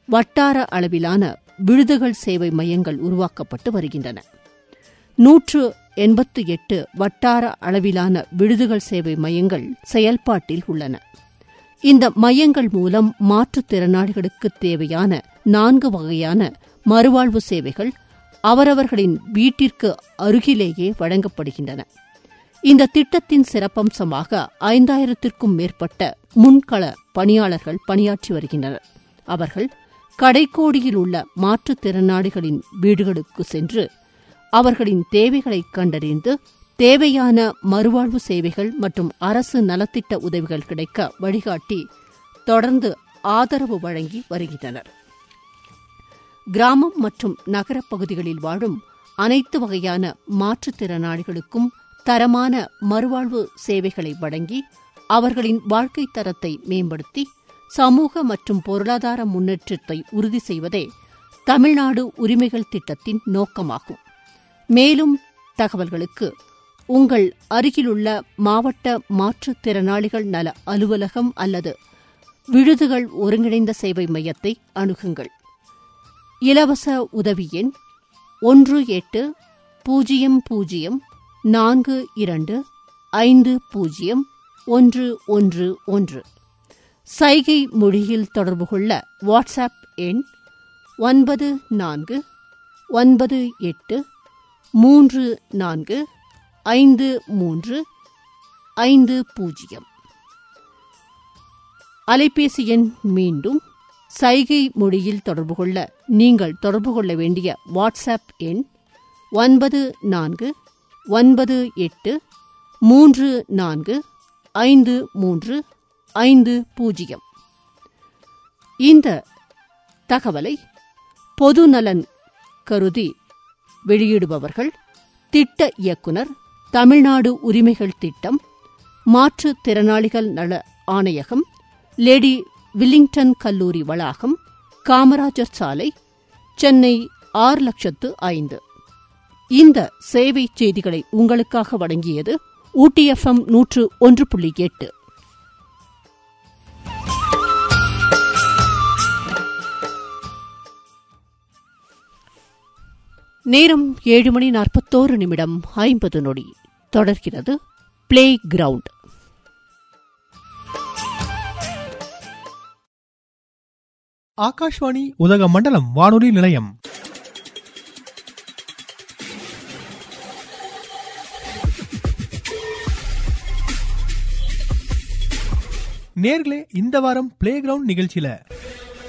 வட்டார அளவிலான விடுதிகள் சேவை மையங்கள் உருவாக்கப்பட்டு வருகின்றன நூற்று எண்பத்து எட்டு வட்டார அளவிலான விடுதிகள் சேவை மையங்கள் செயல்பாட்டில் உள்ளன இந்த மையங்கள் மூலம் மாற்றுத்திறனாளிகளுக்கு தேவையான நான்கு வகையான மறுவாழ்வு சேவைகள் அவரவர்களின் வீட்டிற்கு அருகிலேயே வழங்கப்படுகின்றன இந்த திட்டத்தின் சிறப்பம்சமாக ஐந்தாயிரத்திற்கும் மேற்பட்ட முன்கள பணியாளர்கள் பணியாற்றி வருகின்றனர் அவர்கள் கடைக்கோடியில் உள்ள மாற்றுத்திறனாளிகளின் வீடுகளுக்கு சென்று அவர்களின் தேவைகளை கண்டறிந்து தேவையான மறுவாழ்வு சேவைகள் மற்றும் அரசு நலத்திட்ட உதவிகள் கிடைக்க வழிகாட்டி தொடர்ந்து ஆதரவு வழங்கி வருகின்றனர் கிராமம் மற்றும் நகரப் பகுதிகளில் வாழும் அனைத்து வகையான மாற்றுத்திறனாளிகளுக்கும் தரமான மறுவாழ்வு சேவைகளை வழங்கி அவர்களின் வாழ்க்கை தரத்தை மேம்படுத்தி சமூக மற்றும் பொருளாதார முன்னேற்றத்தை உறுதி செய்வதே தமிழ்நாடு உரிமைகள் திட்டத்தின் நோக்கமாகும் மேலும் தகவல்களுக்கு உங்கள் அருகிலுள்ள மாவட்ட மாற்றுத்திறனாளிகள் நல அலுவலகம் அல்லது விடுதிகள் ஒருங்கிணைந்த சேவை மையத்தை அணுகுங்கள் இலவச உதவி எண் ஒன்று எட்டு பூஜ்ஜியம் பூஜ்ஜியம் நான்கு இரண்டு ஐந்து பூஜ்ஜியம் ஒன்று ஒன்று ஒன்று சைகை மொழியில் தொடர்பு கொள்ள வாட்ஸ்அப் எண் ஒன்பது நான்கு ஒன்பது எட்டு மூன்று நான்கு ஐந்து மூன்று ஐந்து பூஜ்ஜியம் அலைபேசி எண் மீண்டும் சைகை மொழியில் தொடர்பு கொள்ள நீங்கள் தொடர்பு கொள்ள வேண்டிய வாட்ஸ்அப் எண் ஒன்பது நான்கு ஒன்பது எட்டு மூன்று நான்கு ஐந்து மூன்று ஐந்து பூஜ்ஜியம் இந்த தகவலை பொது நலன் கருதி வெளியிடுபவர்கள் திட்ட இயக்குனர் தமிழ்நாடு உரிமைகள் திட்டம் மாற்றுத்திறனாளிகள் நல ஆணையகம் லேடி வில்லிங்டன் கல்லூரி வளாகம் காமராஜர் சாலை சென்னை ஆறு லட்சத்து ஐந்து இந்த சேவை செய்திகளை உங்களுக்காக வழங்கியது ஊட்டி எஃப்எம் நூற்று ஒன்று புள்ளி எட்டு நேரம் ஏழு மணி நாற்பத்தோரு நிமிடம் ஐம்பது நொடி தொடர்கிறது பிளே கிரவுண்ட் ஆகாஷ்வாணி உதகமண்டலம் வானொலி நிலையம் நேர்களே இந்த வாரம் பிளே கிரவுண்ட் நிகழ்ச்சியில